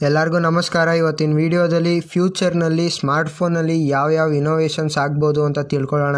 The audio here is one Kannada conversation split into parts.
ಎಲ್ಲರಿಗೂ ನಮಸ್ಕಾರ ಇವತ್ತಿನ ವಿಡಿಯೋದಲ್ಲಿ ಫ್ಯೂಚರ್ನಲ್ಲಿ ಸ್ಮಾರ್ಟ್ಫೋನಲ್ಲಿ ಯಾವ್ಯಾವ ಇನೋವೇಷನ್ಸ್ ಆಗ್ಬೋದು ಅಂತ ತಿಳ್ಕೊಳ್ಳೋಣ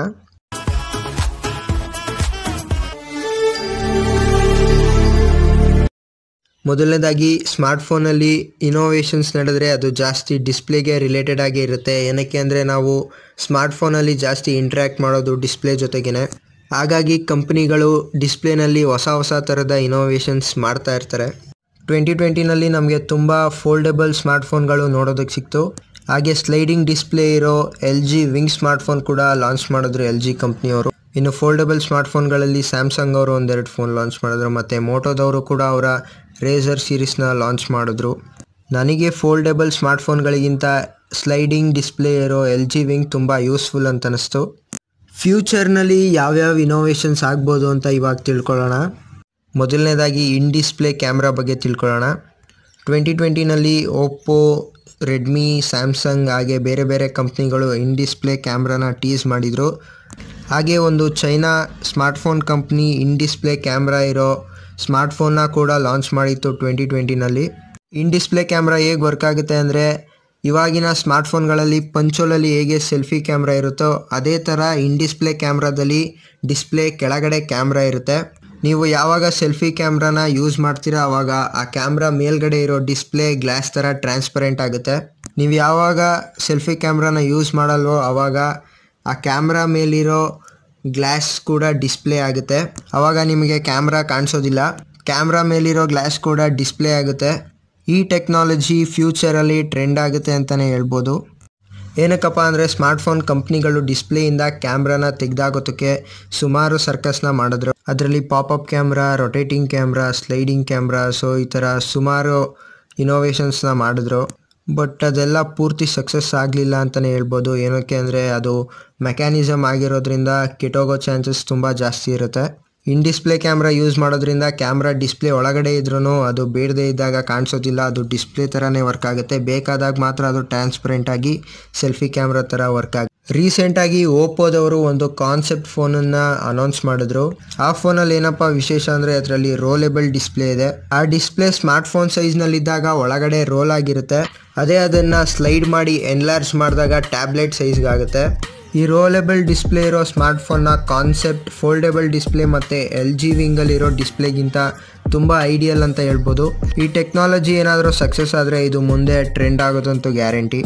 ಮೊದಲನೇದಾಗಿ ಸ್ಮಾರ್ಟ್ಫೋನಲ್ಲಿ ಇನೋವೇಷನ್ಸ್ ನಡೆದ್ರೆ ಅದು ಜಾಸ್ತಿ ಡಿಸ್ಪ್ಲೇಗೆ ರಿಲೇಟೆಡ್ ಆಗಿ ಇರುತ್ತೆ ಏನಕ್ಕೆ ಅಂದರೆ ನಾವು ಸ್ಮಾರ್ಟ್ಫೋನಲ್ಲಿ ಜಾಸ್ತಿ ಇಂಟ್ರ್ಯಾಕ್ಟ್ ಮಾಡೋದು ಡಿಸ್ಪ್ಲೇ ಜೊತೆಗೇನೆ ಹಾಗಾಗಿ ಕಂಪ್ನಿಗಳು ಡಿಸ್ಪ್ಲೇನಲ್ಲಿ ಹೊಸ ಹೊಸ ಥರದ ಇನೋವೇಷನ್ಸ್ ಮಾಡ್ತಾ ಇರ್ತಾರೆ ಟ್ವೆಂಟಿ ಟ್ವೆಂಟಿನಲ್ಲಿ ನಮಗೆ ತುಂಬ ಫೋಲ್ಡೆಬಲ್ ಸ್ಮಾರ್ಟ್ಫೋನ್ಗಳು ನೋಡೋದಕ್ಕೆ ಸಿಕ್ತು ಹಾಗೆ ಸ್ಲೈಡಿಂಗ್ ಡಿಸ್ಪ್ಲೇ ಇರೋ ಎಲ್ ಜಿ ವಿಂಗ್ ಸ್ಮಾರ್ಟ್ಫೋನ್ ಕೂಡ ಲಾಂಚ್ ಮಾಡಿದ್ರು ಎಲ್ ಜಿ ಕಂಪ್ನಿಯವರು ಇನ್ನು ಫೋಲ್ಡೆಬಲ್ ಸ್ಮಾರ್ಟ್ಫೋನ್ಗಳಲ್ಲಿ ಸ್ಯಾಮ್ಸಂಗ್ ಅವರು ಒಂದೆರಡು ಫೋನ್ ಲಾಂಚ್ ಮಾಡಿದ್ರು ಮತ್ತು ಮೋಟೋದವರು ಕೂಡ ಅವರ ರೇಸರ್ ಸೀರೀಸ್ನ ಲಾಂಚ್ ಮಾಡಿದ್ರು ನನಗೆ ಫೋಲ್ಡೆಬಲ್ ಸ್ಮಾರ್ಟ್ಫೋನ್ಗಳಿಗಿಂತ ಸ್ಲೈಡಿಂಗ್ ಡಿಸ್ಪ್ಲೇ ಇರೋ ಎಲ್ ಜಿ ವಿಂಗ್ ತುಂಬ ಯೂಸ್ಫುಲ್ ಅಂತ ಅನಿಸ್ತು ಫ್ಯೂಚರ್ನಲ್ಲಿ ಯಾವ್ಯಾವ ಇನೋವೇಷನ್ಸ್ ಆಗ್ಬೋದು ಅಂತ ಇವಾಗ ತಿಳ್ಕೊಳ್ಳೋಣ ಮೊದಲನೇದಾಗಿ ಇನ್ ಡಿಸ್ಪ್ಲೇ ಕ್ಯಾಮ್ರಾ ಬಗ್ಗೆ ತಿಳ್ಕೊಳ್ಳೋಣ ಟ್ವೆಂಟಿ ಟ್ವೆಂಟಿನಲ್ಲಿ ಓಪ್ಪೋ ರೆಡ್ಮಿ ಸ್ಯಾಮ್ಸಂಗ್ ಹಾಗೆ ಬೇರೆ ಬೇರೆ ಕಂಪ್ನಿಗಳು ಇನ್ ಡಿಸ್ಪ್ಲೇ ಕ್ಯಾಮ್ರಾನ ಟೀಸ್ ಮಾಡಿದರು ಹಾಗೆ ಒಂದು China smartphone company in display camera ಇರೋ ಸ್ಮಾರ್ಟ್ಫೋನ್ನ ಕೂಡ ಲಾಂಚ್ ಮಾಡಿತ್ತು ಟ್ವೆಂಟಿ ಟ್ವೆಂಟಿನಲ್ಲಿ ಇನ್ ಡಿಸ್ಪ್ಲೇ ಕ್ಯಾಮ್ರಾ ಹೇಗೆ ವರ್ಕ್ ಆಗುತ್ತೆ ಅಂದರೆ ಇವಾಗಿನ ಸ್ಮಾರ್ಟ್ಫೋನ್ಗಳಲ್ಲಿ ಪಂಚೋಲಲ್ಲಿ ಹೇಗೆ ಸೆಲ್ಫಿ ಕ್ಯಾಮ್ರಾ ಇರುತ್ತೋ ಅದೇ ಥರ ಇನ್ ಡಿಸ್ಪ್ಲೇ ಕ್ಯಾಮ್ರಾದಲ್ಲಿ ಡಿಸ್ಪ್ಲೇ ಕೆಳಗಡೆ ಕ್ಯಾಮ್ರಾ ಇರುತ್ತೆ ನೀವು ಯಾವಾಗ ಸೆಲ್ಫಿ ಕ್ಯಾಮ್ರಾನ ಯೂಸ್ ಮಾಡ್ತೀರಾ ಆವಾಗ ಆ ಕ್ಯಾಮ್ರಾ ಮೇಲ್ಗಡೆ ಇರೋ ಡಿಸ್ಪ್ಲೇ ಗ್ಲಾಸ್ ಥರ ಟ್ರಾನ್ಸ್ಪರೆಂಟ್ ಆಗುತ್ತೆ ನೀವು ಯಾವಾಗ ಸೆಲ್ಫಿ ಕ್ಯಾಮ್ರಾನ ಯೂಸ್ ಮಾಡಲ್ವೋ ಆವಾಗ ಆ ಕ್ಯಾಮ್ರಾ ಮೇಲಿರೋ ಗ್ಲಾಸ್ ಕೂಡ ಡಿಸ್ಪ್ಲೇ ಆಗುತ್ತೆ ಆವಾಗ ನಿಮಗೆ ಕ್ಯಾಮ್ರಾ ಕಾಣಿಸೋದಿಲ್ಲ ಕ್ಯಾಮ್ರಾ ಮೇಲಿರೋ ಗ್ಲಾಸ್ ಕೂಡ ಡಿಸ್ಪ್ಲೇ ಆಗುತ್ತೆ ಈ ಟೆಕ್ನಾಲಜಿ ಫ್ಯೂಚರಲ್ಲಿ ಟ್ರೆಂಡ್ ಆಗುತ್ತೆ ಅಂತಲೇ ಹೇಳ್ಬೋದು ಏನಕ್ಕಪ್ಪ ಅಂದರೆ ಸ್ಮಾರ್ಟ್ಫೋನ್ ಕಂಪ್ನಿಗಳು ಡಿಸ್ಪ್ಲೇಯಿಂದ ಕ್ಯಾಮ್ರಾನ ತೆಗೆದಾಕೋದಕ್ಕೆ ಸುಮಾರು ಸರ್ಕಸ್ನ ಮಾಡಿದ್ರು ಅದರಲ್ಲಿ popup camera rotating camera sliding camera so ಈ ಥರ ಸುಮಾರು ಇನೋವೇಷನ್ಸ್ನ ಮಾಡಿದ್ರು ಬಟ್ ಅದೆಲ್ಲ ಪೂರ್ತಿ ಸಕ್ಸಸ್ ಆಗಲಿಲ್ಲ ಅಂತಲೇ ಹೇಳ್ಬೋದು ಏನಕ್ಕೆ ಅಂದರೆ ಅದು ಮೆಕ್ಯಾನಿಸಮ್ ಆಗಿರೋದ್ರಿಂದ ಕೆಟ್ಟೋಗೋ ಚಾನ್ಸಸ್ ತುಂಬ ಜಾಸ್ತಿ ಇರುತ್ತೆ ಇನ್ ಡಿಸ್ಪ್ಲೇ ಕ್ಯಾಮ್ರಾ ಯೂಸ್ ಮಾಡೋದ್ರಿಂದ ಕ್ಯಾಮ್ರಾ ಡಿಸ್ಪ್ಲೇ ಒಳಗಡೆ ಇದ್ರೂ ಅದು ಬೇಡದೇ ಇದ್ದಾಗ ಕಾಣಿಸೋದಿಲ್ಲ ಅದು ಡಿಸ್ಪ್ಲೇ ಥರನೇ ವರ್ಕ್ ಆಗುತ್ತೆ ಬೇಕಾದಾಗ ಮಾತ್ರ ಅದು ಟ್ರಾನ್ಸ್ಪರೆಂಟ್ ಆಗಿ ಸೆಲ್ಫಿ ಕ್ಯಾಮ್ರಾ ಥರ ವರ್ಕ್ ಆಗುತ್ತೆ ರೀಸೆಂಟಾಗಿ ಓಪ್ಪೋದವರು ಒಂದು ಕಾನ್ಸೆಪ್ಟ್ ಫೋನನ್ನು ಅನೌನ್ಸ್ ಮಾಡಿದ್ರು ಆ ಫೋನಲ್ಲಿ ಏನಪ್ಪ ವಿಶೇಷ ಅಂದರೆ ಅದರಲ್ಲಿ ರೋಲೆಬಲ್ ಡಿಸ್ಪ್ಲೇ ಇದೆ ಆ ಡಿಸ್ಪ್ಲೇ ಸ್ಮಾರ್ಟ್ ಫೋನ್ ಸೈಜ್ನಲ್ಲಿದ್ದಾಗ ಒಳಗಡೆ ರೋಲ್ ಆಗಿರುತ್ತೆ ಅದೇ ಅದನ್ನು ಸ್ಲೈಡ್ ಮಾಡಿ ಎನ್ಲಾರ್ಜ್ ಮಾಡಿದಾಗ ಟ್ಯಾಬ್ಲೆಟ್ ಸೈಜ್ಗಾಗುತ್ತೆ ಈ ರೋಲೆಬಲ್ ಡಿಸ್ಪ್ಲೇ ಇರೋ ಸ್ಮಾರ್ಟ್ಫೋನ್ನ ಕಾನ್ಸೆಪ್ಟ್ ಫೋಲ್ಡೆಬಲ್ ಡಿಸ್ಪ್ಲೇ ಮತ್ತು ಎಲ್ ಜಿ ವಿಂಗಲ್ಲಿರೋ ಡಿಸ್ಪ್ಲೇಗಿಂತ ತುಂಬ ಐಡಿಯಲ್ ಅಂತ ಹೇಳ್ಬೋದು ಈ ಟೆಕ್ನಾಲಜಿ ಏನಾದರೂ ಸಕ್ಸಸ್ ಆದರೆ ಇದು ಮುಂದೆ ಟ್ರೆಂಡ್ ಆಗೋದಂತೂ ಗ್ಯಾರಂಟಿ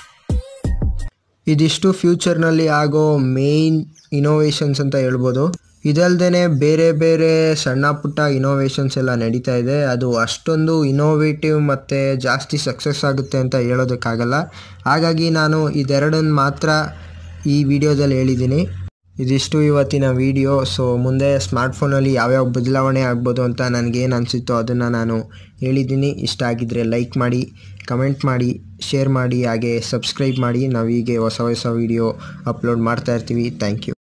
ಇದಿಷ್ಟು ಫ್ಯೂಚರ್ನಲ್ಲಿ ಆಗೋ ಮೇಯ್ನ್ ಇನೋವೇಷನ್ಸ್ ಅಂತ ಹೇಳ್ಬೋದು ಇದಲ್ದೇ ಬೇರೆ ಬೇರೆ ಸಣ್ಣ ಪುಟ್ಟ ಇನೋವೇಷನ್ಸ್ ಎಲ್ಲ ನಡೀತಾ ಇದೆ ಅದು ಅಷ್ಟೊಂದು ಇನೋವೇಟಿವ್ ಮತ್ತು ಜಾಸ್ತಿ ಸಕ್ಸಸ್ ಆಗುತ್ತೆ ಅಂತ ಹೇಳೋದಕ್ಕಾಗಲ್ಲ ಹಾಗಾಗಿ ನಾನು ಇದೆರಡನ್ನು ಮಾತ್ರ ಈ ವಿಡಿಯೋದಲ್ಲಿ ಹೇಳಿದ್ದೀನಿ ಇದಿಷ್ಟು ಇವತ್ತಿನ ವಿಡಿಯೋ ಸೊ ಮುಂದೆ ಸ್ಮಾರ್ಟ್ಫೋನಲ್ಲಿ ಯಾವ್ಯಾವ ಬದಲಾವಣೆ ಆಗ್ಬೋದು ಅಂತ ನನಗೇನು ಅನಿಸುತ್ತೋ ಅದನ್ನು ನಾನು ಹೇಳಿದ್ದೀನಿ ಇಷ್ಟ ಆಗಿದ್ದರೆ ಲೈಕ್ ಮಾಡಿ ಕಮೆಂಟ್ ಮಾಡಿ ಶೇರ್ ಮಾಡಿ ಹಾಗೆ ಸಬ್ಸ್ಕ್ರೈಬ್ ಮಾಡಿ ನಾವು ಹೀಗೆ ಹೊಸ ಹೊಸ ವಿಡಿಯೋ ಅಪ್ಲೋಡ್ ಮಾಡ್ತಾ ಇರ್ತೀವಿ ಥ್ಯಾಂಕ್ ಯು